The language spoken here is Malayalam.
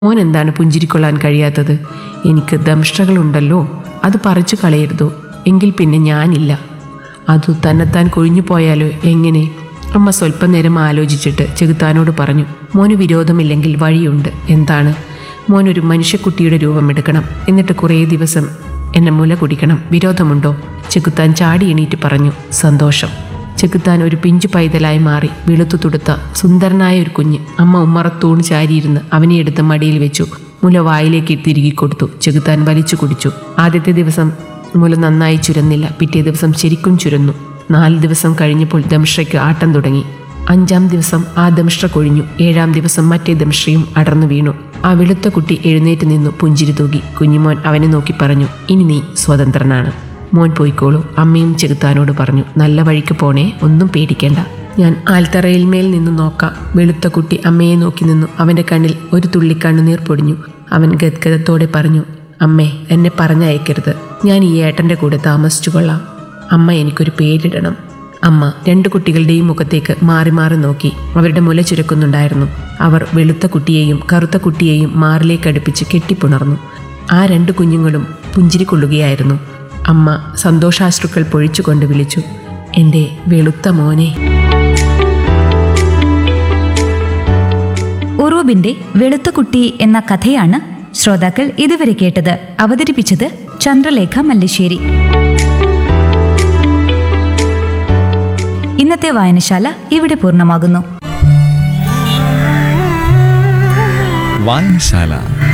മോൻ എന്താണ് പുഞ്ചിരിക്കൊള്ളാൻ കഴിയാത്തത് എനിക്ക് ദംഷ്ടകളുണ്ടല്ലോ അത് പറിച്ചു കളയരുതോ എങ്കിൽ പിന്നെ ഞാനില്ല അതു തന്നെത്താൻ കൊഴിഞ്ഞു പോയാലോ എങ്ങനെ അമ്മ സ്വല്പം നേരം ആലോചിച്ചിട്ട് ചെകുത്താനോട് പറഞ്ഞു മോന് വിരോധമില്ലെങ്കിൽ വഴിയുണ്ട് എന്താണ് മോനൊരു മനുഷ്യക്കുട്ടിയുടെ രൂപമെടുക്കണം എന്നിട്ട് കുറേ ദിവസം എന്നെ മുല കുടിക്കണം വിരോധമുണ്ടോ ചെകുത്താൻ ചാടി എണീറ്റ് പറഞ്ഞു സന്തോഷം ചെകുത്താൻ ഒരു പിഞ്ചു പൈതലായി മാറി വെളുത്തു തുടുത്ത സുന്ദരനായ ഒരു കുഞ്ഞ് അമ്മ ഉമ്മറത്തൂണ് ചാരിയിരുന്ന് അവനെ എടുത്ത് മടിയിൽ വെച്ചു മുല വായിലേക്ക് തിരികെ കൊടുത്തു ചെകുത്താൻ വലിച്ചു കുടിച്ചു ആദ്യത്തെ ദിവസം മുല നന്നായി ചുരന്നില്ല പിറ്റേ ദിവസം ശരിക്കും ചുരന്നു നാല് ദിവസം കഴിഞ്ഞപ്പോൾ ദംഷ്ട്രയ്ക്ക് ആട്ടം തുടങ്ങി അഞ്ചാം ദിവസം ആ ദംഷ്ട്ര കൊഴിഞ്ഞു ഏഴാം ദിവസം മറ്റേ ദംഷ്ട്രയും അടർന്നു വീണു ആ വെളുത്ത കുട്ടി എഴുന്നേറ്റ് നിന്നു പുഞ്ചിരി തൂകി കുഞ്ഞുമോൻ അവനെ നോക്കി പറഞ്ഞു ഇനി നീ സ്വതന്ത്രനാണ് മോൻ പോയിക്കോളൂ അമ്മയും ചെകുത്താനോട് പറഞ്ഞു നല്ല വഴിക്ക് പോണേ ഒന്നും പേടിക്കേണ്ട ഞാൻ ആൽത്തറയിൽമേൽ നിന്ന് നോക്കാം വെളുത്ത കുട്ടി അമ്മയെ നോക്കി നിന്നു അവൻ്റെ കണ്ണിൽ ഒരു തുള്ളി കണ്ണുനീർ പൊടിഞ്ഞു അവൻ ഗദ്ഗതത്തോടെ പറഞ്ഞു അമ്മേ എന്നെ പറഞ്ഞയക്കരുത് ഞാൻ ഈ ഏട്ടൻ്റെ കൂടെ താമസിച്ചു കൊള്ളാം അമ്മ എനിക്കൊരു പേരിടണം അമ്മ രണ്ടു കുട്ടികളുടെയും മുഖത്തേക്ക് മാറി മാറി നോക്കി അവരുടെ മുല ചുരക്കുന്നുണ്ടായിരുന്നു അവർ വെളുത്ത കുട്ടിയെയും കറുത്ത കുട്ടിയെയും മാറിലേക്ക് അടുപ്പിച്ച് കെട്ടിപ്പുണർന്നു ആ രണ്ട് കുഞ്ഞുങ്ങളും പുഞ്ചിരിക്കൊള്ളുകയായിരുന്നു അമ്മ സന്തോഷാശ്രുക്കൾ പൊഴിച്ചുകൊണ്ട് വിളിച്ചു എൻ്റെ വെളുത്ത മോനെ ഉറൂബിന്റെ വെളുത്ത കുട്ടി എന്ന കഥയാണ് ശ്രോതാക്കൾ ഇതുവരെ കേട്ടത് അവതരിപ്പിച്ചത് ചന്ദ്രലേഖ മല്ലിശ്ശേരി ഇന്നത്തെ വായനശാല ഇവിടെ പൂർണ്ണമാകുന്നു വായനശാല